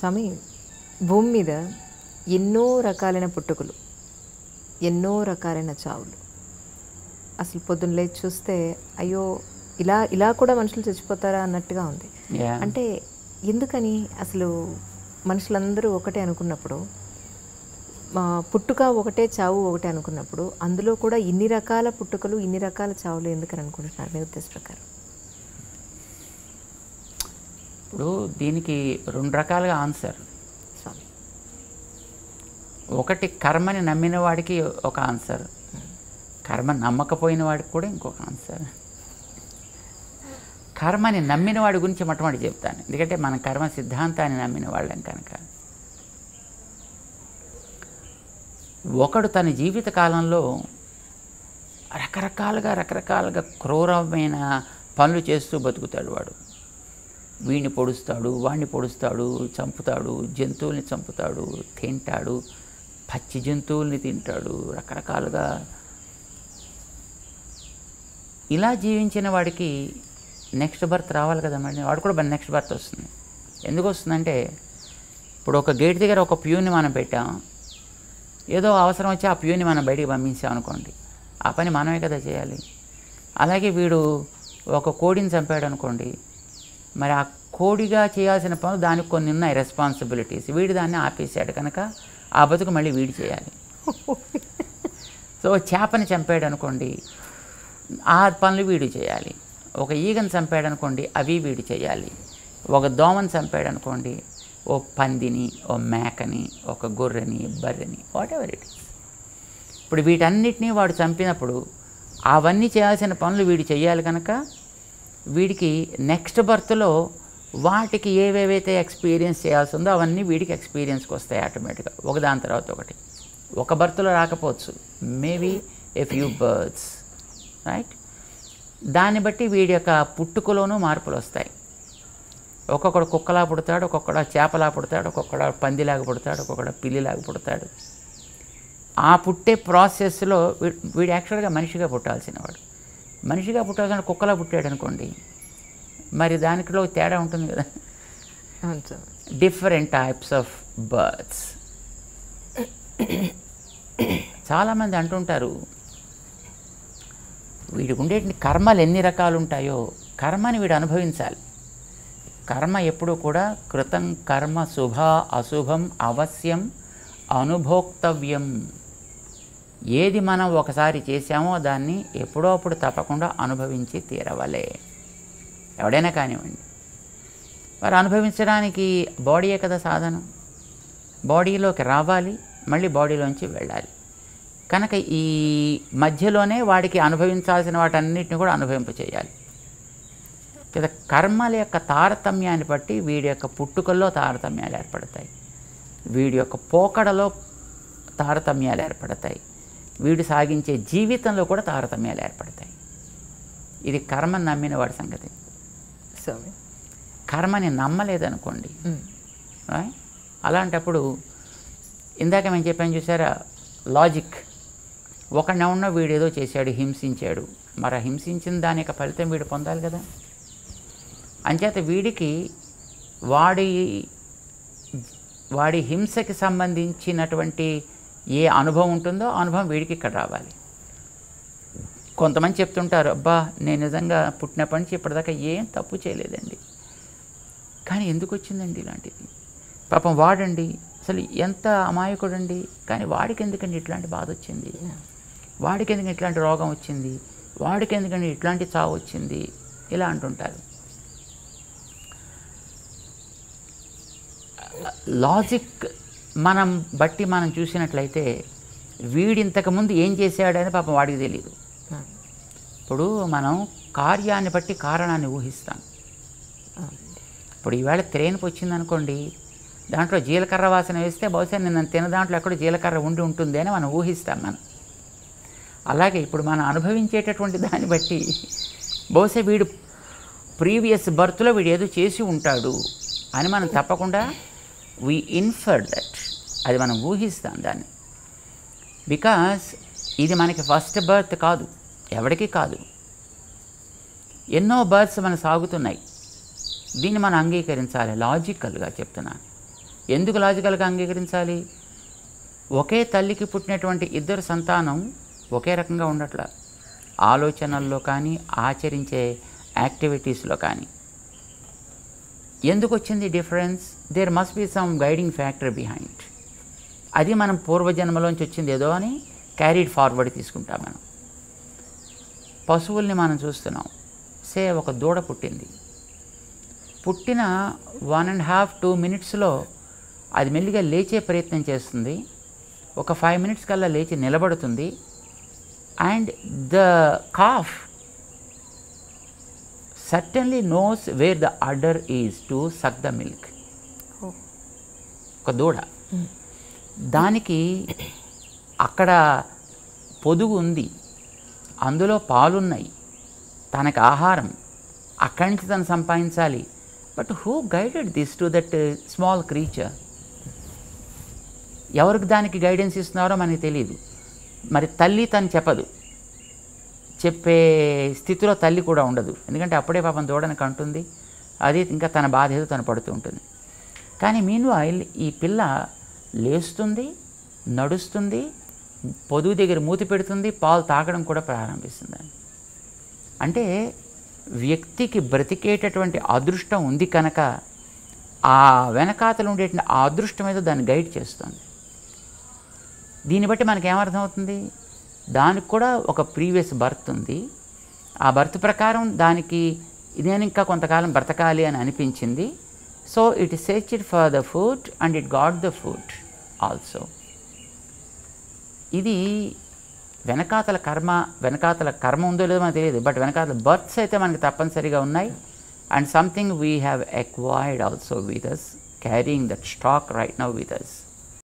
స్వామి భూమి మీద ఎన్నో రకాలైన పుట్టుకలు ఎన్నో రకాలైన చావులు అసలు పొద్దున్న లేచి చూస్తే అయ్యో ఇలా ఇలా కూడా మనుషులు చచ్చిపోతారా అన్నట్టుగా ఉంది Yeah. అంటే ఎందుకని అసలు మనుషులందరూ ఒకటే అనుకున్నప్పుడు మా పుట్టుక ఒకటే చావు ఒకటే అనుకున్నప్పుడు అందులో కూడా ఇన్ని రకాల పుట్టుకలు ఇన్ని రకాల చావులు ఎందుకని అనుకుంటున్నారు మీ ఉద్దేశ ప్రకారం ఇప్పుడు దీనికి రెండు రకాలుగా ఆన్సర్ స్వామి ఒకటి కర్మని నమ్మిన వాడికి ఒక ఆన్సర్ కర్మ నమ్మకపోయిన వాడికి కూడా ఇంకొక ఆన్సర్ కర్మని నమ్మిన వాడి గురించి మొట్టమొదటి చెప్తాను ఎందుకంటే మన కర్మ సిద్ధాంతాన్ని నమ్మిన వాళ్ళం కనుక ఒకడు తన జీవిత కాలంలో రకరకాలుగా రకరకాలుగా క్రూరమైన పనులు చేస్తూ బతుకుతాడు వాడు వీడిని పొడుస్తాడు వాడిని పొడుస్తాడు చంపుతాడు జంతువుల్ని చంపుతాడు తింటాడు పచ్చి జంతువుల్ని తింటాడు రకరకాలుగా ఇలా జీవించిన వాడికి నెక్స్ట్ బర్త్ రావాలి కదా మళ్ళీ వాడు కూడా నెక్స్ట్ బర్త్ వస్తుంది ఎందుకు వస్తుందంటే ఇప్పుడు ఒక గేట్ దగ్గర ఒక ప్యూని మనం పెట్టాం ఏదో అవసరం వచ్చి ఆ ప్యూని మనం బయటికి పంపించాం అనుకోండి ఆ పని మనమే కదా చేయాలి అలాగే వీడు ఒక కోడిని చంపాడు అనుకోండి మరి ఆ కోడిగా చేయాల్సిన పనులు దానికి కొన్ని ఉన్నాయి రెస్పాన్సిబిలిటీస్ వీడు దాన్ని ఆపేశాడు కనుక ఆ బతుకు మళ్ళీ వీడి చేయాలి సో చేపని చంపాడు అనుకోండి ఆ పనులు వీడు చేయాలి ఒక ఈగను చంపాడు అనుకోండి అవి వీడు చేయాలి ఒక దోమని చంపాడు అనుకోండి ఓ పందిని ఓ మేకని ఒక గొర్రెని బర్రెని వాట్ ఎవర్ ఇట్ ఇస్ ఇప్పుడు వీటన్నిటినీ వాడు చంపినప్పుడు అవన్నీ చేయాల్సిన పనులు వీడు చేయాలి కనుక వీడికి నెక్స్ట్ బర్త్లో వాటికి ఏవేవైతే ఎక్స్పీరియన్స్ చేయాల్సి ఉందో అవన్నీ వీడికి ఎక్స్పీరియన్స్కి వస్తాయి ఆటోమేటిక్గా ఒకదాని తర్వాత ఒకటి ఒక బర్త్లో రాకపోవచ్చు maybe a few birds right దాన్ని బట్టి వీడి యొక్క పుట్టుకలోనూ మార్పులు వస్తాయి ఒక్కొక్కడు కుక్కలా పుడతాడు ఒక్కొక్కడు చేపలా పుడతాడు ఒక్కొక్కడు పందిలాగా పుడతాడు ఒక్కొక్కడు పిల్లిలాగా పుడతాడు ఆ పుట్టే ప్రాసెస్లో వీ- వీడు యాక్చువల్గా మనిషిగా పుట్టాల్సిన వాడు మనిషిగా పుట్టాల్సిన కుక్కలా పుట్టాడు అనుకోండి మరి దానిలో తేడా ఉంటుంది కదా అవును Swami different types of birds చాలామంది అంటుంటారు వీడికి ఉండే కర్మలు ఎన్ని రకాలు ఉంటాయో కర్మని వీడు అనుభవించాలి కర్మ ఎప్పుడూ కూడా కృతం కర్మ శుభ అశుభం అవశ్యం అనుభోక్తవ్యం ఏది మనం ఒకసారి చేశామో దాన్ని ఎప్పుడో అప్పుడు తప్పకుండా అనుభవించి తీరవలే ఎవడైనా కానివ్వండి వారు అనుభవించడానికి బాడీయే కదా సాధనం బాడీలోకి రావాలి మళ్ళీ బాడీలోంచి వెళ్ళాలి కనుక ఈ మధ్యలోనే వాడికి అనుభవించాల్సిన వాటన్నిటిని కూడా అనుభవింప చేయాలి కదా కర్మల యొక్క తారతమ్యాన్ని బట్టి వీడి యొక్క పుట్టుకల్లో తారతమ్యాలు ఏర్పడతాయి వీడి యొక్క పోకడలో తారతమ్యాలు ఏర్పడతాయి వీడు సాగించే జీవితంలో కూడా తారతమ్యాలు ఏర్పడతాయి ఇది కర్మని నమ్మిన వాడి సంగతి స్వామి కర్మని నమ్మలేదనుకోండి ఉమ్. right? అలాంటప్పుడు ఇందాక మేము చెప్పాను చూసారా లాజిక్ ఒకడినెవడో వీడు ఏదో చేశాడు హింసించాడు మరి ఆ హింసించిన దాని యొక్క ఫలితం వీడు పొందాలి కదా అంచేత వీడికి వాడి వాడి హింసకి సంబంధించినటువంటి ఏ అనుభవం ఉంటుందో ఆ అనుభవం వీడికి ఇక్కడ రావాలి కొంతమంది చెప్తుంటారు అబ్బా నేను నిజంగా పుట్టినప్పటి నుంచి ఇప్పటిదాకా ఏం తప్పు చేయలేదండి కానీ ఎందుకు వచ్చిందండి ఇలాంటిది పాపం వాడండి అసలు ఎంత అమాయకుడండి కానీ వాడికి ఎందుకండి ఇట్లాంటి బాధ వచ్చింది వాడికి ఎందుకంటే ఇట్లాంటి రోగం వచ్చింది వాడికి ఎందుకంటే ఇట్లాంటి చావు వచ్చింది ఇలా అంటుంటారు లాజిక్ మనం బట్టి మనం చూసినట్లయితే వీడింతకుముందు ఏం చేశాడని పాపం వాడికి తెలియదు ఉమ్. ఇప్పుడు మనం కార్యాన్ని బట్టి కారణాన్ని ఊహిస్తాం అవునండి ఇప్పుడు ఈవేళ త్రేన్పు వచ్చిందనుకోండి దాంట్లో జీలకర్ర వాసన వేస్తే బహుశా నిన్న తిన దాంట్లో ఎక్కడో జీలకర్ర ఉండి ఉంటుంది అని మనం ఊహిస్తాం మనం అలాగే ఇప్పుడు మనం అనుభవించేటటువంటి దాన్ని బట్టి బహుశా వీడు ప్రీవియస్ బర్త్లో వీడు ఏదో చేసి ఉంటాడు అని మనం తప్పకుండా వీ ఇన్ఫర్ దట్ అది మనం ఊహిస్తాం దాన్ని బికాస్ ఇది మనకి ఫస్ట్ బర్త్ కాదు ఎవరికి కాదు ఎన్నో బర్త్స్ మన సాగుతున్నాయి దీన్ని మనం అంగీకరించాలి లాజికల్గా చెప్తున్నాను ఎందుకు లాజికల్గా అంగీకరించాలి ఒకే తల్లికి పుట్టినటువంటి ఇద్దరు సంతానం ఒకే రకంగా ఉండట్ల ఆలోచనల్లో కానీ ఆచరించే యాక్టివిటీస్లో కానీ ఎందుకు వచ్చింది difference there must be some guiding factor behind అది మనం పూర్వజన్మలోంచి వచ్చింది ఏదో అని క్యారీడ్ ఫార్వర్డ్ తీసుకుంటాం మనం పశువుల్ని మనం చూస్తున్నాం సే ఒక దూడ పుట్టింది పుట్టిన వన్ అండ్ హాఫ్ టూ మినిట్స్లో అది మెల్లిగా లేచే ప్రయత్నం చేస్తుంది ఒక ఫైవ్ మినిట్స్ కల్లా లేచి నిలబడుతుంది and the calf certainly knows where the udder is to suck the milk ఒక దూడ దానికి అక్కడ పొదుగు ఉంది అందులో పాలున్నాయి తనకు ఆహారం అక్కడి నుంచి తను సంపాదించాలి but who guided this to that small creature ఎవరికి దానికి గైడెన్స్ ఇస్తున్నారో మనకి తెలియదు మరి తల్లి తను చెప్పదు చెప్పే స్థితిలో తల్లి కూడా ఉండదు ఎందుకంటే అప్పుడే పాపం దూడని కంటుంది అది ఇంకా తన బాధ ఏదో తను పడుతూ ఉంటుంది కానీ మీన్ వైల్ ఈ పిల్ల లేస్తుంది నడుస్తుంది పొదుగు దగ్గర మూతి పెడుతుంది పాలు తాగడం కూడా ప్రారంభిస్తుంది అంటే వ్యక్తికి బ్రతికేటటువంటి అదృష్టం ఉంది కనుక ఆ వెనకాతలు ఉండేటువంటి ఆ అదృష్టం ఏదో దాన్ని గైడ్ చేస్తుంది దీన్ని బట్టి మనకి ఏమర్థమవుతుంది దానికి కూడా ఒక ప్రీవియస్ బర్త్ ఉంది ఆ బర్త్ ప్రకారం దానికి నేను ఇంకా కొంతకాలం బ్రతకాలి అని అనిపించింది so it searched for the food and it got the food also ఇది వెనకాతల కర్మ వెనకాతల కర్మ ఉందో లేదో మనకు తెలియదు బట్ వెనకాతల బర్త్స్ అయితే మనకి తప్పనిసరిగా ఉన్నాయి and something we have acquired also with us carrying that stock right now with us